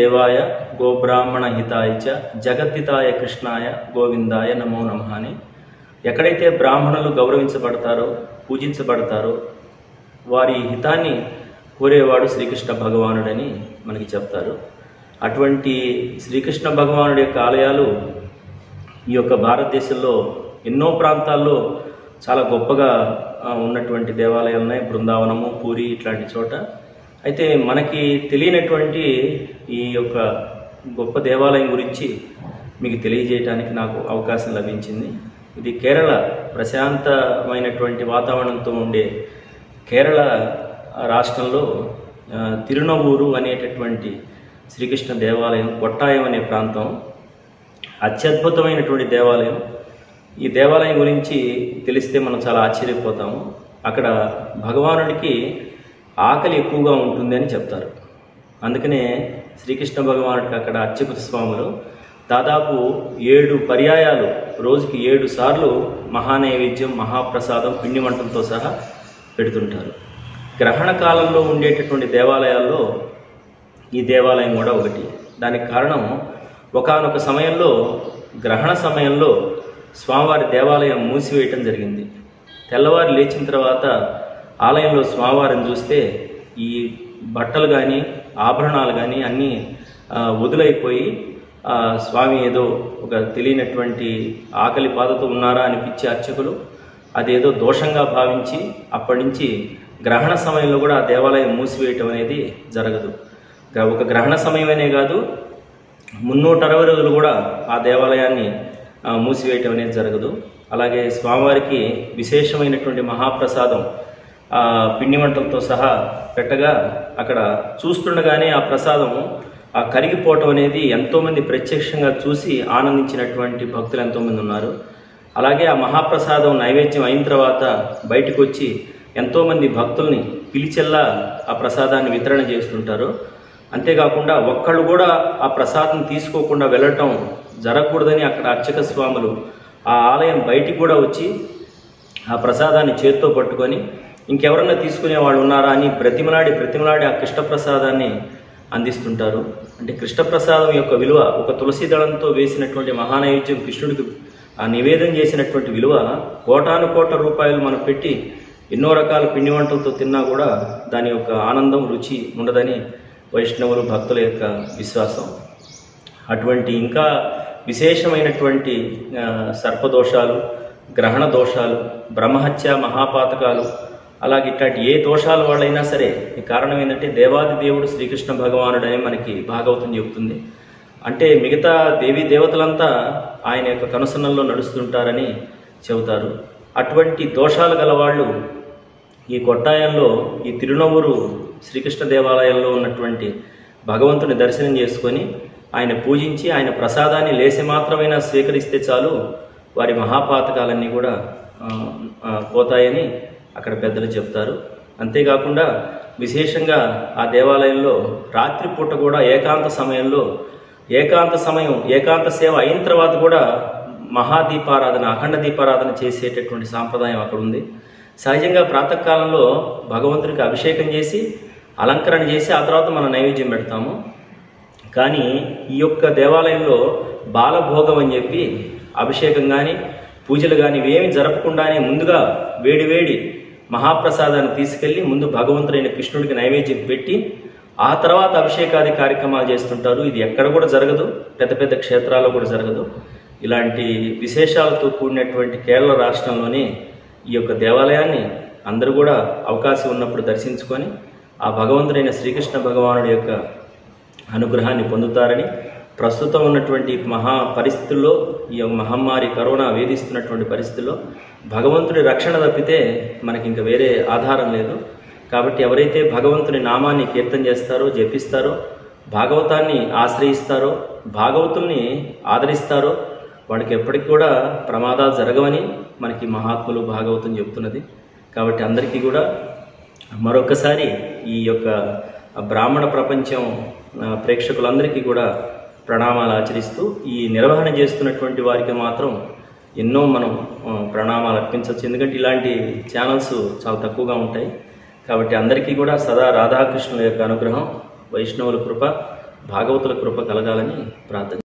దేవాయ గోబ్రాహ్మణ హితాయ చ జగద్దితాయ కృష్ణాయ గోవిందాయ నమో నమః అని ఎక్కడైతే బ్రాహ్మణులు గౌరవించబడతారో పూజించబడతారో వారి హితాన్ని కోరేవాడు శ్రీకృష్ణ భగవానుడని మనకి చెప్తారు అటువంటి శ్రీకృష్ణ భగవానుడి యొక్క ఆలయాలు ఈ యొక్క భారతదేశంలో ఎన్నో ప్రాంతాల్లో చాలా గొప్పగా ఆ, ఉన్నటువంటి దేవాలయాలు ఉన్నాయి బృందావనము పూరి ఇట్లాంటి చోట అయితే మనకి తెలియనటువంటి ఈ యొక్క గొప్ప దేవాలయం గురించి మీకు తెలియజేయడానికి నాకు అవకాశం లభించింది ఇది కేరళ ప్రశాంతమైనటువంటి వాతావరణంతో ఉండే కేరళ రాష్ట్రంలో ఆ, తిరునవూరు అనేటటువంటి శ్రీకృష్ణ దేవాలయం కొట్టాయం అనే ప్రాంతం అత్యద్భుతమైనటువంటి దేవాలయం ఈ దేవాలయం గురించి తెలిస్తే మనం చాలా ఆశ్చర్యపోతాము అక్కడ భగవానుడికి ఆకలి ఎక్కువగా ఉంటుంది అని చెప్తారు అందుకనే శ్రీకృష్ణ భగవానుడికి అక్కడ అత్యపుత స్వాములు దాదాపు ఏడు పర్యాయాలు రోజుకి ఏడు సార్లు మహానైవేద్యం మహాప్రసాదం పిండి వంటలతో సహా పెడుతుంటారు గ్రహణ కాలంలో ఉండేటటువంటి దేవాలయాల్లో ఈ దేవాలయం కూడా ఒకటి దానికి కారణం ఒకానొక సమయంలో గ్రహణ సమయంలో స్వామివారి దేవాలయం మూసివేయటం జరిగింది తెల్లవారు లేచిన తర్వాత ఆలయంలో స్వామివారిని చూస్తే ఈ బట్టలు కానీ ఆభరణాలు కానీ అన్నీ ఆ, వదులైపోయి ఆ, స్వామి ఏదో ఒక తెలియనటువంటి ఆకలి బాధతో ఉన్నారా అనిపించే అర్చకులు అదేదో దోషంగా భావించి అప్పటి నుంచి గ్రహణ సమయంలో కూడా ఆ దేవాలయం మూసివేయటం అనేది జరగదు గ్ర- ఒక గ్రహణ సమయమనే కాదు మున్నూట అరవై రోజులు కూడా ఆ దేవాలయాన్ని ఆ, మూసివేయటం అనేది జరగదు అలాగే స్వామివారికి విశేషమైనటువంటి మహాప్రసాదం ఆ, పిండి వంటలతో సహా పెట్టగా అక్కడ చూస్తుండగానే ఆ ప్రసాదము ఆ కరిగిపోవటం అనేది ఎంతోమంది ప్రత్యక్షంగా చూసి ఆనందించినటువంటి భక్తులు ఎంతోమంది ఉన్నారు అలాగే ఆ మహాప్రసాదం నైవేద్యం అయిన తర్వాత బయటకు వచ్చి ఎంతోమంది భక్తుల్ని పిలిచెల్లా ఆ ప్రసాదాన్ని వితరణ చేస్తుంటారు అంతేకాకుండా ఒక్కళ్ళు కూడా ఆ ప్రసాదం తీసుకోకుండా వెళ్ళటం జరగకూడదని అక్కడ అర్చక స్వాములు ఆ ఆలయం బయటికి కూడా వచ్చి ఆ ప్రసాదాన్ని చేత్తో పట్టుకొని ఇంకెవరన్నా తీసుకునే వాళ్ళు ఉన్నారా అని బ్రతిమలాడి బ్రతిమలాడి ఆ కృష్ణప్రసాదాన్ని అందిస్తుంటారు అంటే కృష్ణప్రసాదం యొక్క విలువ ఒక తులసి దళంతో వేసినటువంటి మహానైవేద్యం కృష్ణుడికి ఆ నివేదన చేసినటువంటి విలువ కోటాను కోట్ల రూపాయలు మనం పెట్టి ఎన్నో రకాల పిండి వంటలతో తిన్నా కూడా దాని యొక్క ఆనందం రుచి ఉండదని వైష్ణవులు భక్తుల యొక్క విశ్వాసం అటువంటి ఇంకా విశేషమైనటువంటి ఆ, సర్పదోషాలు గ్రహణ దోషాలు బ్రహ్మహత్య మహాపాతకాలు అలాగే ఇట్లాంటి ఏ దోషాల వాళ్ళైనా సరే ఈ కారణం ఏంటంటే దేవాది దేవుడు శ్రీకృష్ణ భగవానుడని మనకి భాగవతం చెబుతుంది అంటే మిగతా దేవీ దేవతలంతా ఆయన యొక్క కనుసన్నల్లో నడుస్తుంటారని చెబుతారు అటువంటి దోషాలు గల వాళ్ళు ఈ కొట్టాయంలో ఈ తిరునవ్వురు శ్రీకృష్ణ దేవాలయంలో ఉన్నటువంటి భగవంతుని దర్శనం చేసుకొని ఆయన పూజించి ఆయన ప్రసాదాన్ని లేసి మాత్రమైనా స్వీకరిస్తే చాలు వారి మహాపాతకాలన్నీ కూడా ఆ, ఆ, పోతాయని అక్కడ పెద్దలు చెప్తారు అంతేకాకుండా విశేషంగా ఆ దేవాలయంలో రాత్రిపూట కూడా ఏకాంత సమయంలో ఏకాంత సమయం ఏకాంత సేవ అయిన తర్వాత కూడా మహాదీపారాధన అఖండ దీపారాధన చేసేటటువంటి సాంప్రదాయం అక్కడ ఉంది సహజంగా ప్రాతకాలంలో భగవంతుడికి అభిషేకం చేసి అలంకరణ చేసి ఆ తర్వాత మనం నైవేద్యం పెడతాము కానీ ఈ యొక్క దేవాలయంలో బాలభోగం అని చెప్పి అభిషేకం కానీ పూజలు కానీ ఇవేమి జరపకుండానే ముందుగా వేడి వేడి మహాప్రసాదాన్ని తీసుకెళ్ళి ముందు భగవంతుడైన కృష్ణుడికి నైవేద్యం పెట్టి ఆ తర్వాత అభిషేకాది కార్యక్రమాలు చేస్తుంటారు ఇది ఎక్కడ కూడా జరగదు పెద్ద పెద్ద క్షేత్రాల్లో కూడా జరగదు ఇలాంటి విశేషాలతో కూడినటువంటి కేరళ రాష్ట్రంలోనే ఈ యొక్క దేవాలయాన్ని అందరూ కూడా అవకాశం ఉన్నప్పుడు దర్శించుకొని ఆ భగవంతుడైన శ్రీకృష్ణ భగవానుడి యొక్క అనుగ్రహాన్ని పొందుతారని ప్రస్తుతం ఉన్నటువంటి మహా పరిస్థితుల్లో ఈ యొక్క మహమ్మారి కరోనా వేధిస్తున్నటువంటి పరిస్థితుల్లో భగవంతుడి రక్షణ తప్పితే మనకి ఇంకా వేరే ఆధారం లేదు కాబట్టి ఎవరైతే భగవంతుని నామాన్ని కీర్తన చేస్తారో జపిస్తారో భాగవతాన్ని ఆశ్రయిస్తారో భాగవతుల్ని ఆదరిస్తారో వాడికి ఎప్పటికి కూడా ప్రమాదాలు జరగవని మనకి మహాత్ములు భాగవతం చెబుతున్నది కాబట్టి అందరికీ కూడా మరొకసారి ఈ యొక్క బ్రాహ్మణ ప్రపంచం ఆ, ప్రేక్షకులందరికీ కూడా ప్రణామాలు ఆచరిస్తూ ఈ నిర్వహణ చేస్తున్నటువంటి వారికి మాత్రం ఎన్నో మనం ఆ, ప్రణామాలు అర్పించవచ్చు ఎందుకంటే ఇలాంటి ఛానల్స్ చాలా తక్కువగా ఉంటాయి కాబట్టి అందరికీ కూడా సదా రాధాకృష్ణుల యొక్క అనుగ్రహం వైష్ణవుల కృప భాగవతుల కృప కలగాలని ప్రార్థన